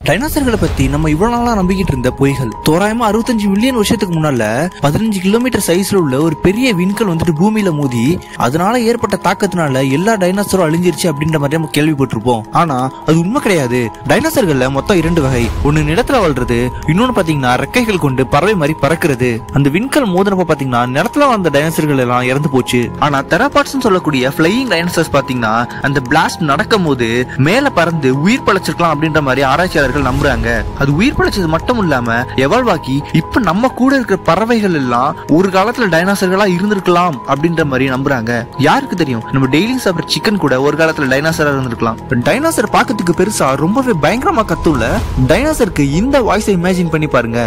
டைனோசர்களை பத்தி நம்ம இவ்வளவு நாளா நம்பிக்கிட்டு இருந்த பொய்கள் தோராயமா அறுபத்தஞ்சு மில்லியன் வருஷத்துக்கு முன்னால பதினஞ்சு கிலோமீட்டர் சைஸ்ல உள்ள ஒரு பெரிய விண்கல் வந்துட்டு பூமியில மோதி அதனால ஏற்பட்ட தாக்கத்தினால எல்லா டைனோசரும் அழிஞ்சிருச்சு அப்படின்ற மாதிரி நம்ம கேள்விப்பட்டிருப்போம் ஆனா அது உண்மை கிடையாது டைனோசர்கள்ல மொத்தம் இரண்டு வகை ஒன்னு நிலத்துல வாழ்றது இன்னொன்னு பாத்தீங்கன்னா ரெக்கைகள் கொண்டு பறவை மாதிரி பறக்கிறது அந்த விண்கல் மோதினப்ப பாத்தீங்கன்னா நிலத்துல வாழ்ந்த டைனோசர்கள் எல்லாம் இறந்து போச்சு ஆனா தெராபாட்ஸ் சொல்லக்கூடிய ஃபிளையிங் டைனோசர்ஸ் பாத்தீங்கன்னா அந்த பிளாஸ்ட் நடக்கும் போது மேல பறந்து உயிர் பழச்சிருக்கலாம் அப்படின்ற மாதிரி ஆராய்ச்சியாளர்கள் நம்புறாங்க அது உயிர் பழச்சது மட்டும் இல்லாம எவால்வ் ஆக்கி இப்ப நம்ம கூட இருக்கிற பறவைகள் எல்லாம் ஒரு காலத்துல டைனாசர்களா இருந்திருக்கலாம் அப்படின்ற மாதிரி நம்புறாங்க யாருக்கு தெரியும் நம்ம டெய்லி சாப்பிட்ற சிக்கன் கூட ஒரு காலத்துல டைனாசரா இருந்திருக்கலாம் டைனாசர் பார்க்கறதுக்கு பெருசா ரொம்பவே பயங்கரமா கத்துள்ள டைனாசருக்கு இந்த வாய்ஸை இமேஜின் பண்ணி பாருங்க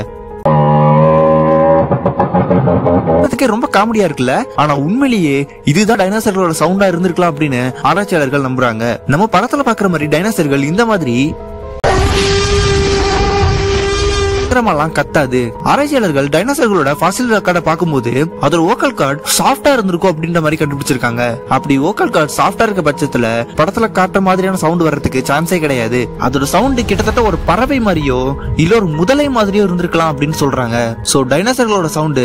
அதுக்கே ரொம்ப காமெடியா இருக்குல்ல ஆனா உண்மையிலேயே இதுதான் டைனோசர்களோட சவுண்டா இருந்திருக்கலாம் அப்படின்னு ஆராய்ச்சியாளர்கள் நம்புறாங்க நம்ம படத்துல பாக்குற மாதிரி டைனோசர்கள் இந்த மாதிரி பயங்கரமாலாம் கத்தாது ஆராய்ச்சியாளர்கள் டைனோசர்களோட ஃபாசில் ரெக்கார்டை பார்க்கும்போது அதோட ஓக்கல் கார்டு சாஃப்டா இருந்திருக்கும் அப்படின்ற மாதிரி கண்டுபிடிச்சிருக்காங்க அப்படி ஓக்கல் கார்டு சாஃப்டா இருக்க பட்சத்துல படத்துல காட்டுற மாதிரியான சவுண்ட் வர்றதுக்கு சான்ஸே கிடையாது அதோட சவுண்ட் கிட்டத்தட்ட ஒரு பறவை மாதிரியோ இல்ல ஒரு முதலை மாதிரியோ இருந்திருக்கலாம் அப்படின்னு சொல்றாங்க சோ டைனோசர்களோட சவுண்டு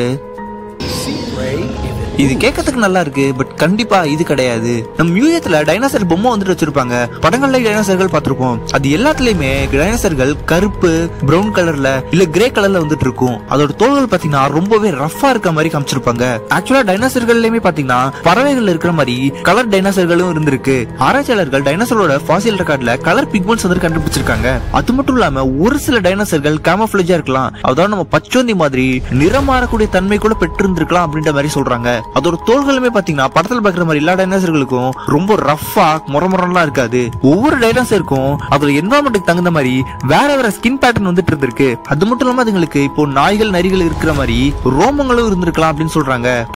இது கேட்கறதுக்கு நல்லா இருக்கு பட் கண்டிப்பா இது கிடையாது நம்ம மியூசியத்துல டைனோசர் பொம்மை வந்துட்டு வச்சிருப்பாங்க படங்கள்ல டைனோசர்கள் பார்த்திருப்போம் அது எல்லாத்துலயுமே டைனோசர்கள் கருப்பு பிரவுன் கலர்ல இல்ல கிரே கலர்ல வந்துட்டு இருக்கும் அதோட தோள்கள் பாத்தீங்கன்னா ரொம்பவே ரஃபா இருக்க மாதிரி காமிச்சிருப்பாங்க ஆக்சுவலா டைனோசர்கள்லயுமே பாத்தீங்கன்னா பறவைகள் இருக்கிற மாதிரி கலர் டைனோசர்களும் இருந்திருக்கு ஆராய்ச்சியாளர்கள் டைனோசரோட ஃபாசில் ரெக்கார்ட்ல கலர் பிக்மெண்ட்ஸ் வந்து கண்டுபிடிச்சிருக்காங்க அது மட்டும் இல்லாம ஒரு சில டைனோசர்கள் கேமஃபிளேஜா இருக்கலாம் அதாவது நம்ம பச்சோந்தி மாதிரி நிறம் மாறக்கூடிய தன்மை கூட பெற்றிருந்திருக்கலாம் அப்படின்ற மாதிரி சொல்றாங்க அதோட தோள்களுமே பாத்தீங்கன்னா படத்துல பாக்குற மாதிரி எல்லா டைனோசர்களுக்கும் ரொம்ப ரஃபா முறமுறலாம் இருக்காது ஒவ்வொரு டைனோசருக்கும் அதோட என்வரான்மெண்ட்டுக்கு தகுந்த மாதிரி வேற வேற ஸ்கின் பேட்டர்ன் வந்துட்டு இருந்திருக்கு அது மட்டும் இல்லாம அதுங்களுக்கு இப்போ நாய்கள் நரிகள் இருக்கிற மாதிரி ரோமங்களும் இருந்திருக்கலாம் அப்படின்னு சொல்றாங்க